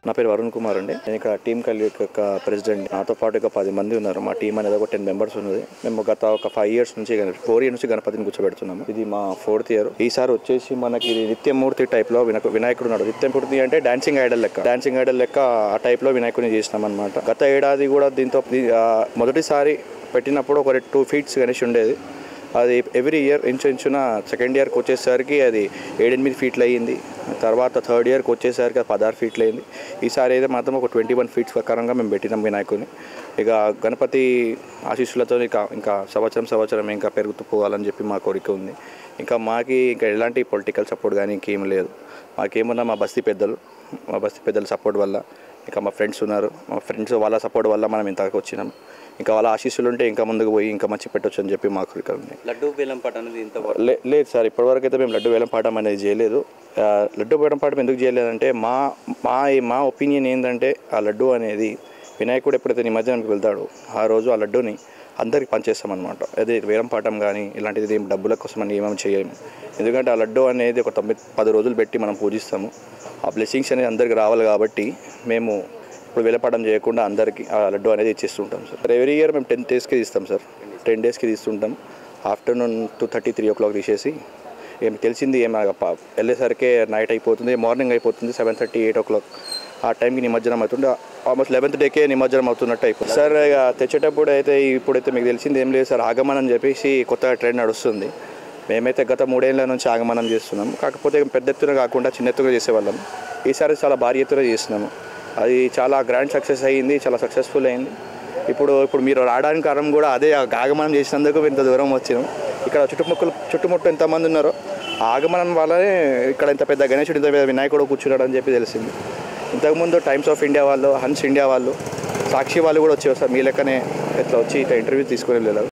నా పేరు వరుణ్ కుమార్ అండి నేను ఇక్కడ టీమ్ కలి యొక్క ప్రెసిడెంట్ నాతో పాటు ఒక పది మంది ఉన్నారు మా టీం అనేది ఒక టెన్ మెంబర్స్ ఉన్నది మేము గత ఒక ఫైవ్ ఇయర్స్ నుంచి ఫోర్ ఇయర్స్ నుంచి గణపతిని కూర్చోబెడుతున్నాము ఇది మా ఫోర్త్ ఇయర్ ఈసారి వచ్చేసి మనకి ఇది నిత్యమూర్తి టైప్ లో వినాయకు వినాయకుడు ఉన్నాడు నిత్యమూర్తి అంటే డాన్సింగ్ ఐడల్ లెక్క డాన్సింగ్ ఐడల్ లెక్క ఆ టైప్ లో వినాయకుడిని చేసినాం అనమాట గత ఏడాది కూడా దీంతో దీ- ఆ, మొదటిసారి పెట్టినప్పుడు ఒక టూ ఫీట్స్ గణేష్ ఉండేది అది ఎవ్రీ ఇయర్ ఇంచుమించున సెకండ్ ఇయర్కి వచ్చేసరికి అది ఏడెనిమిది ఫీట్లు అయ్యింది తర్వాత థర్డ్ ఇయర్కి వచ్చేసరికి అది పదహారు ఫీట్లు అయింది ఈసారి అయితే మాత్రం ఒక ట్వంటీ వన్ ఫీట్స్ ప్రకారంగా మేము పెట్టినాం వినాయకుని ఇక గణపతి ఆశీస్సులతో ఇక ఇంకా సంవత్సరం సంవత్సరం ఇంకా పెరుగుతూ పోవాలని చెప్పి మా కోరిక ఉంది ఇంకా మాకి ఇంకా ఎలాంటి పొలిటికల్ సపోర్ట్ కానీ ఇంకేం లేదు మాకేమున్నా మా బస్తీ పెద్దలు మా బస్తీ పెద్దల సపోర్ట్ వల్ల ఇంకా మా ఫ్రెండ్స్ ఉన్నారు మా ఫ్రెండ్స్ వాళ్ళ సపోర్ట్ వల్ల మనం ఇంతకు వచ్చినాం ఇంకా వాళ్ళ ఆశీస్సులు ఉంటే ఇంకా ముందుకు పోయి ఇంకా మంచి పెట్టొచ్చు అని చెప్పి మా కోరిక ఉంది లడ్డూ బేలం పాట అనేది ఇంత లే లేదు సార్ ఇప్పటివరకు అయితే మేము లడ్డు వేలం పాఠం అనేది చేయలేదు ఆ, లడ్డు వేలం పాఠం ఎందుకు చేయలేదంటే మా మా మా ఒపీనియన్ ఏంటంటే ఆ లడ్డు అనేది వినాయకుడు ఎప్పుడైతే నిమజ్జనానికి వెళ్తాడో ఆ రోజు ఆ లడ్డుని అందరికి పనిచేస్తామన్నమాట అదే వేలం పాఠం కానీ ఇలాంటిది ఏం డబ్బుల కోసం అని ఏమేమి చేయము ఎందుకంటే ఆ లడ్డు అనేది ఒక తొమ్మిది పది రోజులు పెట్టి మనం పూజిస్తాము ఆ బ్లెస్సింగ్స్ అనేది అందరికి రావాలి కాబట్టి మేము ఇప్పుడు వేలపాఠం చేయకుండా అందరికీ ఆ లడ్డు అనేది ఇచ్చేస్తుంటాం సార్ ఎవ్రీ ఇయర్ మేము టెన్ డేస్కి తీస్తాం సార్ టెన్ డేస్కి తీస్తుంటాం afternoon two thirty three o'clock తీసేసి ఏం తెలిసింది ఏం ఆ ప- వెళ్ళేసరికి నైట్ అయిపోతుంది మార్నింగ్ అయిపోతుంది seven thirty eight o'clock ఆ టైంకి నిమజ్జనం అవుతుండే ఆల్మోస్ట్ లెవెన్త్ డేకే నిమజ్జనం అవుతున్నట్టు అయిపోతుంది సార్ ఇక తెచ్చేటప్పుడు అయితే ఇప్పుడైతే మీకు తెలిసింది ఏం లేదు సార్ ఆగమనం చెప్పేసి కొత్త ట్రెండ్ నడుస్తుంది మేమైతే గత మూడేళ్ల నుంచి ఆగమనం చేస్తున్నాం కాకపోతే పెద్ద ఎత్తున కాకుండా చిన్న ఎత్తున చేసేవాళ్ళం ఈసారి చాలా భారీ ఎత్తున చేస్తున్నాము అది చాలా గ్రాండ్ సక్సెస్ అయ్యింది చాలా సక్సెస్ఫుల్ అయింది ఇప్పుడు ఇప్పుడు మీరు రావడానికి కారణం కూడా అదే ఆ ఆగమనం చేసినందుకు ఇంత దూరం వచ్చినాం ఇక్కడ చుట్టుముక్కలు చుట్టుముట్టు ఎంతమంది ఉన్నారో ఆ ఆగమనం వల్లనే ఇక్కడ ఇంత పెద్ద గణేశుడు ఇంత పెద్ద వినాయకుడు కూర్చున్నాడు అని చెప్పి తెలిసింది ఇంతకుముందు టైమ్స్ ఆఫ్ ఇండియా వాళ్ళు హన్స్ ఇండియా వాళ్ళు సాక్షి వాళ్ళు కూడా వచ్చేవారు సార్ మీ లెక్కనే ఇట్లా వచ్చి ఇట్లా ఇంటర్వ్యూ తీసుకొని వెళ్ళారు